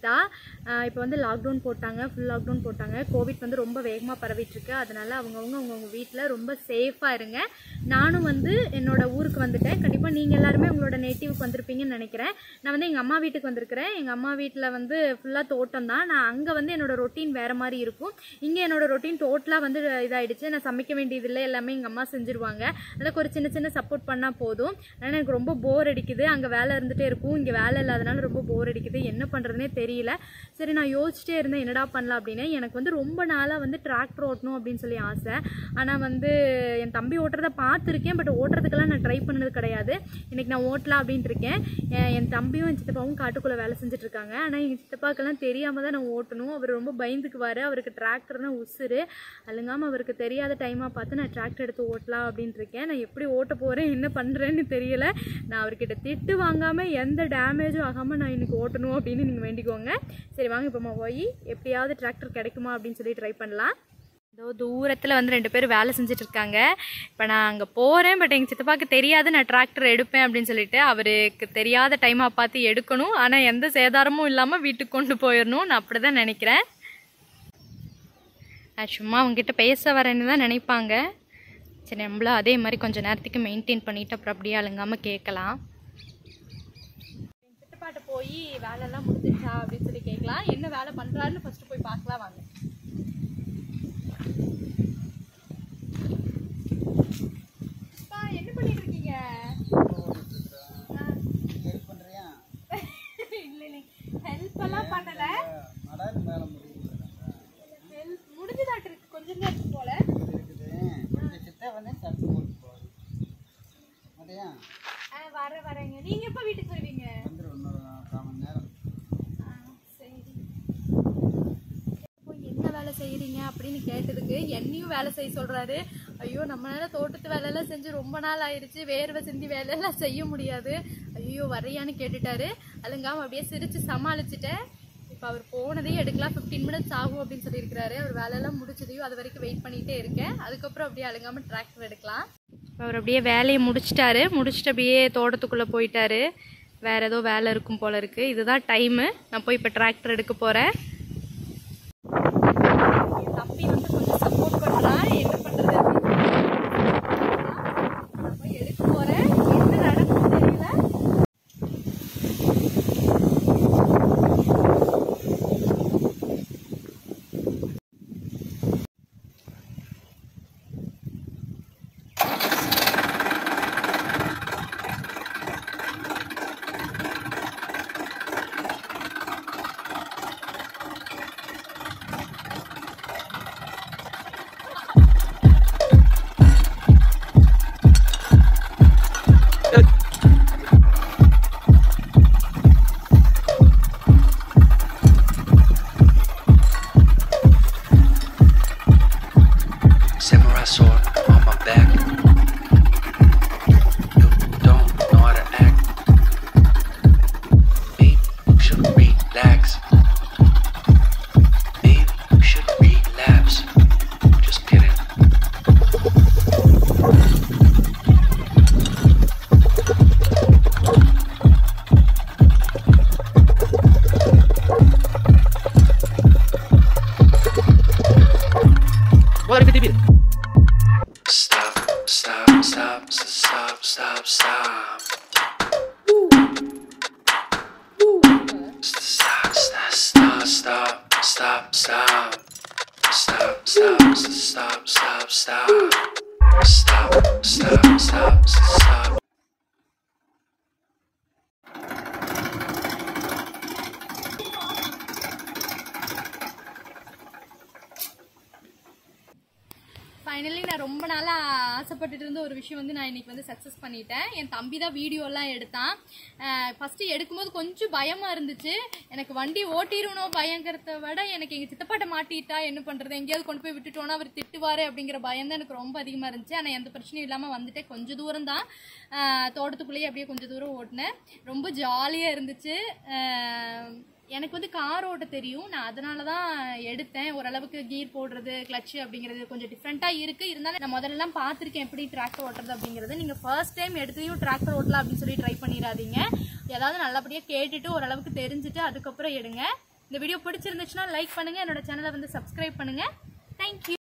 கீதா இப்போ வந்து லாக்டவுன் போட்டாங்க ஃபுல் லாக்டவுன் போட்டாங்க கோவிட் வந்து ரொம்ப வேகமாக பரவிட்டு இருக்கு அதனால அவங்கவுங்க அவங்கவுங்க வீட்டில் ரொம்ப சேஃபாக இருங்க நானும் வந்து என்னோட ஊருக்கு வந்துட்டேன் கண்டிப்பாக நீங்கள் எல்லாருமே உங்களோட நேட்டிவ்க்கு வந்திருப்பீங்கன்னு நினைக்கிறேன் நான் வந்து எங்கள் அம்மா வீட்டுக்கு வந்திருக்கிறேன் எங்கள் அம்மா வீட்டில் வந்து ஃபுல்லாக தோட்டம் தான் நான் அங்கே வந்து என்னோட ரொட்டீன் வேறு மாதிரி இருக்கும் இங்கே என்னோட ரொட்டீன் டோட்டலாக வந்து இதாயிடுச்சு நான் சமைக்க வேண்டியதில்லை எல்லாமே எங்கள் அம்மா செஞ்சுருவாங்க அதுக்கு ஒரு சின்ன சின்ன சப்போர்ட் பண்ணால் போதும் ஆனால் எனக்கு ரொம்ப போர் அடிக்குது அங்கே வேலை இருந்துகிட்டே இருக்கும் இங்கே வேலை இல்லாதனால ரொம்ப போர் அடிக்குது என்ன பண்ணுறதுனே தெரியல சரி நான் யோசிச்சிட்டே இருந்தேன் என்னடா பண்ணலாம் அப்படின்னு எனக்கு வந்து ரொம்ப நாளாக வந்து டிராக்டர் ஓட்டணும் அப்படின்னு சொல்லி ஆசை ஆனால் வந்து என் தம்பி ஓட்டுறத பார்த்துருக்கேன் பட் ஓட்டுறதுக்கெல்லாம் நான் ட்ரை பண்ணது கிடையாது இன்னைக்கு நான் ஓட்டலாம் அப்படின்ட்டு இருக்கேன் என் என் தம்பியும் என் சித்தப்பாவும் காட்டுக்குள்ளே வேலை செஞ்சுட்டு இருக்காங்க ஆனால் எங்கள் சித்தப்பாக்கெல்லாம் தெரியாமல் தான் நான் ஓட்டணும் அவர் ரொம்ப பயந்துக்குவார் அவருக்கு டிராக்டர்னா உசுரு அழுங்காமல் அவருக்கு தெரியாத டைமாக பார்த்து நான் டிராக்டர் எடுத்து ஓட்டலாம் அப்படின்ட்டு இருக்கேன் நான் எப்படி ஓட்ட போகிறேன் என்ன பண்ணுறேன்னு தெரியல நான் அவர்கிட்ட திட்டு வாங்காமல் எந்த டேமேஜும் ஆகாமல் நான் இன்னைக்கு ஓட்டணும் அப்படின்னு நீங்கள் வேண்டிக்கோங்க சரி வாங்க இப்போ போய் எப்படியாவது டிராக்டர் கிடைக்குமா அப்படின்னு சொல்லி ட்ரை பண்ணலாம் இதோ தூரத்தில் வந்து ரெண்டு பேரும் வேலை செஞ்சுட்டு இருக்காங்க இப்போ நான் அங்கே போகிறேன் பட் எங்கள் சித்தப்பாக்கு தெரியாது நான் டிராக்டர் எடுப்பேன் அப்படின்னு சொல்லிட்டு அவருக்கு தெரியாத டைமாக பார்த்து எடுக்கணும் ஆனால் எந்த சேதாரமும் இல்லாமல் வீட்டுக்கு கொண்டு போயிடணும் நான் அப்படி தான் நினைக்கிறேன் நான் சும்மா அவங்ககிட்ட பேச வரேன்னு தான் நினைப்பாங்க சரி நம்மளும் அதே மாதிரி கொஞ்சம் நேரத்துக்கு மெயின்டைன் பண்ணிட்டு அப்புறம் அப்படியே அழுங்காமல் கேட்கலாம் சித்தப்பாட்ட போய் வேலையெல்லாம் முடிஞ்சிருச்சா அப்படின்னு சொல்லி கேட்கலாம் என்ன வேலை பண்ணுறாருன்னு ஃபஸ்ட்டு போய் பார்க்கலாம் வாங்க அப்பா, என்ன பண்ணிட்டு இருக்கீங்க ஹெல்ப் பண்றியா இல்லை இல்லை ஹெல்ப் எல்லாம் பண்ணல மடால் மேலே முடியுது ஹெல்ப் முடிஞ்சதாட்டு இருக்கு கொஞ்சம் தான் இருக்கு போல இருக்குது கொஞ்சம் சித்த வந்து சட்டு போட்டு போகுது மதியா ஆ, வர வரேங்க நீங்க எப்போ வீட்டுக்கு வருவீங்க வந்துடும் இன்னொரு கால் மணி நேரம் ஆ, சரி இப்போ என்ன வேலை செய்யறீங்க அப்படின்னு கேட்டதுக்கு என்னையும் வேலை செய்ய சொல்றாரு ஐயோ நம்மளால தோட்டத்து வேலையெல்லாம் செஞ்சு ரொம்ப நாள் ஆயிடுச்சு வேர்வை சிந்தி வேலையெல்லாம் செய்ய முடியாது ஐயோ வரையான்னு கேட்டுட்டாரு அழுங்காம அப்படியே சிரிச்சு சமாளிச்சுட்டேன் இப்போ அவர் போனதையும் எடுக்கலாம் ஃபிஃப்டீன் மினிட்ஸ் ஆகும் அப்படின்னு சொல்லியிருக்கிறாரு அவர் வேலையெல்லாம் முடிச்சதையும் அது வரைக்கும் வெயிட் பண்ணிட்டே இருக்கேன் அதுக்கப்புறம் அப்படியே அழுங்காம டிராக்டர் எடுக்கலாம் அவர் அப்படியே வேலையை முடிச்சிட்டாரு முடிச்சுட்டு அப்படியே தோட்டத்துக்குள்ளே போயிட்டாரு வேற ஏதோ வேலை இருக்கும் போல இருக்கு இதுதான் டைமு நான் போய் இப்போ டிராக்டர் எடுக்க போகிறேன் என் தம்பி வந்து கொஞ்சம் சப்போர்ட் பண்ணுறான் என்ன பண்ணுறது நான் போய் எடுக்க போகிறேன் என்ன நடக்கும்னு தெரியல Samurai sword on my back. You don't know how to act. Maybe you should relax. Maybe you should relapse. Just kidding. Stop, stop, stop, stop, stop, stop. Stop, stop, stop, stop, stop, stop. Stop, stop, stop, stop, stop. Stop, stop, stop, stop. Finally நான் ரொம்ப நாளாக ஆசைப்பட்டுட்டு இருந்த ஒரு விஷயம் வந்து நான் இன்னைக்கு வந்து சக்ஸஸ் பண்ணிட்டேன் என் தம்பி தான் வீடியோலாம் எடுத்தான் ஃபஸ்ட்டு எடுக்கும்போது கொஞ்சம் பயமாக இருந்துச்சு எனக்கு வண்டி ஓட்டிடணும் பயங்கிறத விட எனக்கு எங்கள் சித்தப்பாட்ட மாட்டிட்டா என்ன பண்ணுறது எங்கேயாவது கொண்டு போய் விட்டுட்டோன்னா அவர் திட்டுவார் அப்படிங்கிற பயம் தான் எனக்கு ரொம்ப அதிகமாக இருந்துச்சு ஆனால் எந்த பிரச்சனையும் இல்லாமல் வந்துட்டேன் கொஞ்சம் தூரம் தான் தோட்டத்துக்குள்ளேயே அப்படியே கொஞ்சம் தூரம் ஓட்டினேன் ரொம்ப ஜாலியாக இருந்துச்சு ஆஹ் எனக்கு வந்து கார் ஓட்ட தெரியும் நான் அதனால தான் எடுத்தேன் ஓரளவுக்கு கீர் போடுறது கிளச்சு அப்படிங்கிறது கொஞ்சம் டிஃப்ரெண்ட்டாக இருக்குது இருந்தாலும் நான் முதல்லலாம் பார்த்துருக்கேன் எப்படி டிராக்டர் ஓட்டுறது அப்படிங்கிறது நீங்கள் ஃபர்ஸ்ட் டைம் எடுத்ததையும் டிராக்டர் ஓட்டலாம் அப்படின்னு சொல்லி ட்ரை பண்ணிடாதீங்க ஏதாவது நல்லபடியாக கேட்டுட்டு ஓரளவுக்கு தெரிஞ்சுட்டு அதுக்கப்புறம் எடுங்க இந்த வீடியோ பிடிச்சிருந்துச்சுன்னா லைக் பண்ணுங்கள் என்னோட சேனலை வந்து சப்ஸ்கிரைப் பண்ணுங்கள் தேங்க்யூ